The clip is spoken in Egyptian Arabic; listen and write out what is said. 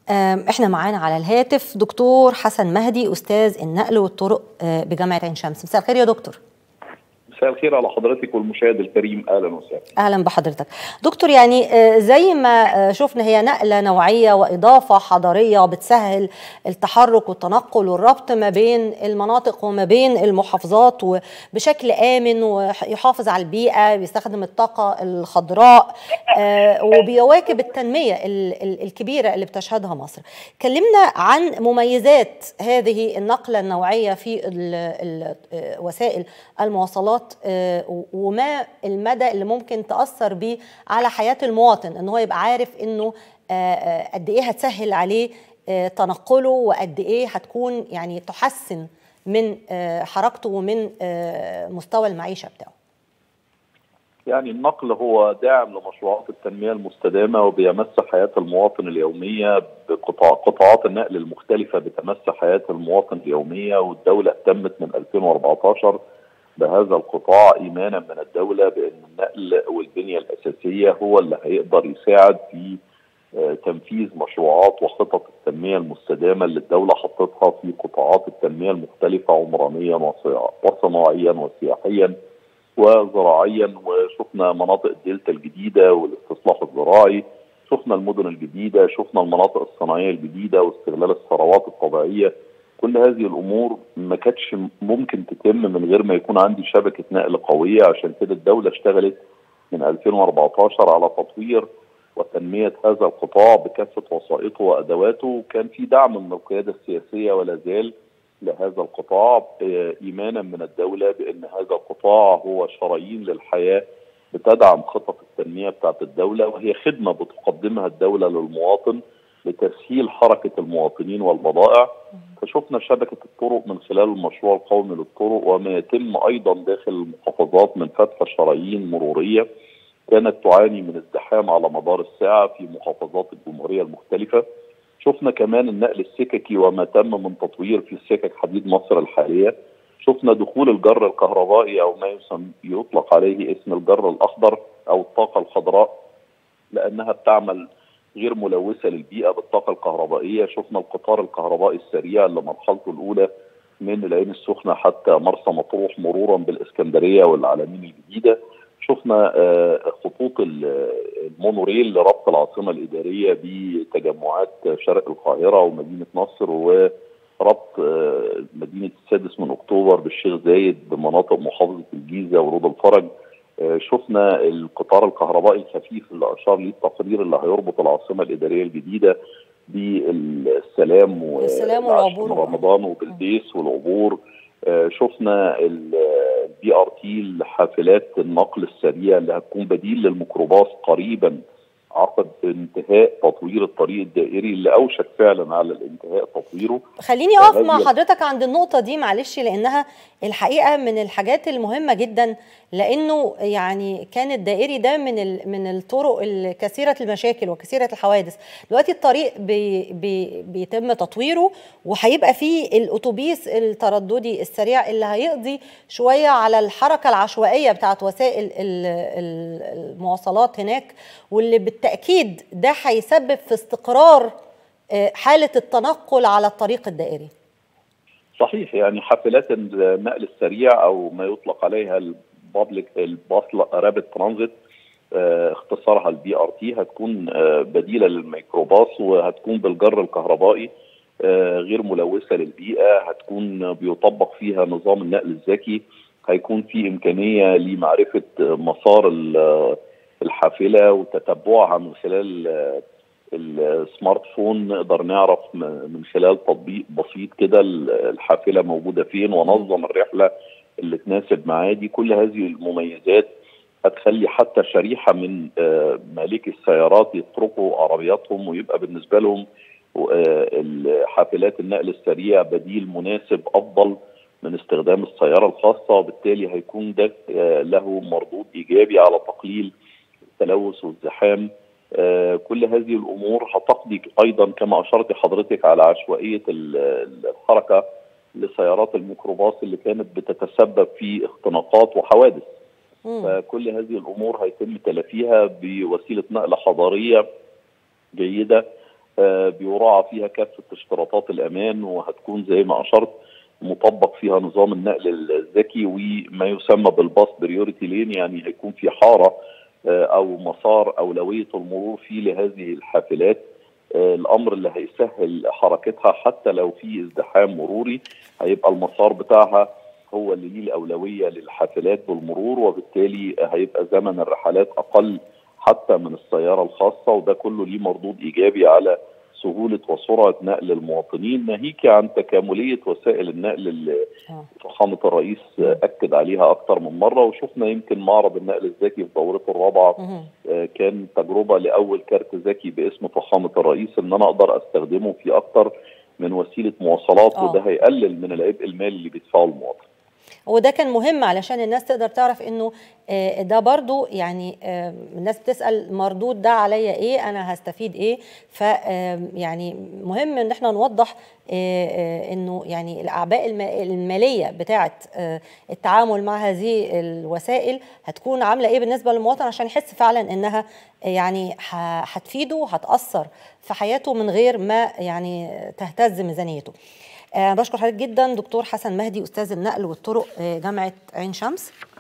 احنا معانا على الهاتف دكتور حسن مهدي استاذ النقل والطرق بجامعه عين شمس مساء الخير يا دكتور مساء الخير على حضرتك والمشاهد الكريم اهلا وسهلا اهلا بحضرتك دكتور يعني زي ما شفنا هي نقله نوعيه واضافه حضاريه بتسهل التحرك والتنقل والربط ما بين المناطق وما بين المحافظات وبشكل امن ويحافظ على البيئه بيستخدم الطاقه الخضراء وبيواكب التنميه الكبيره اللي بتشهدها مصر كلمنا عن مميزات هذه النقله النوعيه في وسائل المواصلات وما المدى اللي ممكن تاثر بيه على حياه المواطن ان هو يبقى عارف انه قد ايه هتسهل عليه تنقله وقد ايه هتكون يعني تحسن من حركته ومن مستوى المعيشه بتاعه يعني النقل هو داعم لمشروعات التنميه المستدامه وبيمس حياه المواطن اليوميه بقطاع قطاعات النقل المختلفه بتمس حياه المواطن اليوميه والدوله اهتمت من 2014 بهذا القطاع ايمانا من الدوله بان النقل والبنيه الاساسيه هو اللي هيقدر يساعد في تنفيذ مشروعات وخطط التنميه المستدامه اللي الدوله حطتها في قطاعات التنميه المختلفه عمرانيا وصناعيا وسياحيا وزراعيا وشفنا مناطق الدلتا الجديده والاستصلاح الزراعي شفنا المدن الجديده شفنا المناطق الصناعيه الجديده واستغلال الثروات الطبيعيه كل هذه الامور ما كانتش ممكن تتم من غير ما يكون عندي شبكه نقل قويه عشان كده الدوله اشتغلت من 2014 على تطوير وتنميه هذا القطاع بكافه وسائطه وادواته وكان في دعم من القياده السياسيه ولا زال لهذا القطاع ايمانا من الدوله بان هذا القطاع هو شرايين للحياه بتدعم خطط التنميه بتاعت الدوله وهي خدمه بتقدمها الدوله للمواطن لتسهيل حركه المواطنين والبضائع فشفنا شبكه الطرق من خلال المشروع القومي للطرق وما يتم ايضا داخل المحافظات من فتح شرايين مروريه كانت تعاني من ازدحام على مدار الساعه في محافظات الجمهوريه المختلفه شفنا كمان النقل السككي وما تم من تطوير في سكك حديد مصر الحاليه شفنا دخول الجر الكهربائي او ما يسمى يطلق عليه اسم الجر الاخضر او الطاقه الخضراء لانها بتعمل غير ملوثه للبيئه بالطاقه الكهربائيه شفنا القطار الكهربائي السريع اللي مرحلته الاولى من العين السخنه حتى مرسى مطروح مرورا بالاسكندريه والعلمين الجديده شفنا خطوط المونوريل لربط العاصمه الاداريه بتجمعات شرق القاهره ومدينه نصر وربط مدينه السادس من اكتوبر بالشيخ زايد بمناطق محافظه الجيزه ورود الفرج شفنا القطار الكهربائي الخفيف اللي اشار ليه التقرير اللي هيربط العاصمه الاداريه الجديده بالسلام والسلام والعبور رمضان وبالبيس والعبور شفنا البي ار تي الحافلات النقل السريع اللي هتكون بديل للميكروباص قريبا عقد انتهاء تطوير الطريق الدائري اللي اوشك فعلا على الانتهاء تطويره خليني اقف مع حضرتك عند النقطه دي معلش لانها الحقيقه من الحاجات المهمه جدا لانه يعني كان الدائري ده من من الطرق الكثيره المشاكل وكثيره الحوادث دلوقتي الطريق بي بي بيتم تطويره وهيبقى فيه الاتوبيس الترددي السريع اللي هيقضي شويه على الحركه العشوائيه بتاعت وسائل المواصلات هناك واللي بالتاكيد ده هيسبب في استقرار حاله التنقل على الطريق الدائري صحيح يعني حافلات النقل السريع او ما يطلق عليها البابليك الباص رابid ترانزيت اختصارها البي ار تي هتكون بديله للميكروباص وهتكون بالجر الكهربائي غير ملوثه للبيئه هتكون بيطبق فيها نظام النقل الذكي هيكون في امكانيه لمعرفه مسار الحافله وتتبعها من خلال السمارت فون نقدر نعرف من خلال تطبيق بسيط كده الحافله موجوده فين ونظم الرحله اللي تناسب معادي كل هذه المميزات هتخلي حتى شريحه من مالكي السيارات يتركوا عربياتهم ويبقى بالنسبه لهم حافلات النقل السريع بديل مناسب افضل من استخدام السياره الخاصه وبالتالي هيكون ده له مردود ايجابي على تقليل التلوث والزحام آه كل هذه الامور هتقضي ايضا كما اشرت حضرتك على عشوائيه الحركه لسيارات الميكروباص اللي كانت بتتسبب في اختناقات وحوادث مم. فكل هذه الامور هيتم تلافيها بوسيله نقل حضاريه جيده بيراعى فيها كافه اشتراطات الامان وهتكون زي ما اشرت مطبق فيها نظام النقل الذكي وما يسمى بالباص بريوريتي لين يعني هيكون في حاره او مسار اولويه المرور فيه لهذه الحافلات الامر اللي هيسهل حركتها حتى لو في ازدحام مروري هيبقى المسار بتاعها هو اللي ليه الاولويه للحافلات والمرور وبالتالي هيبقى زمن الرحلات اقل حتى من السياره الخاصه وده كله ليه مردود ايجابي على سهوله وسرعه نقل المواطنين ناهيك عن تكامليه وسائل النقل اللي فخامه الرئيس اكد عليها اكثر من مره وشفنا يمكن معرض النقل الذكي في دورته الرابعه كان تجربه لاول كارت ذكي باسم فخامه الرئيس ان انا اقدر استخدمه في اكثر من وسيله مواصلات أوه. وده هيقلل من العبء المالي اللي بيدفعه المواطن. وده كان مهم علشان الناس تقدر تعرف انه ده برضو يعني الناس بتسال مردود ده عليا ايه انا هستفيد ايه ف يعني مهم ان احنا نوضح انه يعني الاعباء الماليه بتاعه التعامل مع هذه الوسائل هتكون عامله ايه بالنسبه للمواطن عشان يحس فعلا انها يعني هتفيده وهتاثر في حياته من غير ما يعني تهتز ميزانيته أه بشكر حضرتك جدا دكتور حسن مهدي استاذ النقل والطرق جامعه عين شمس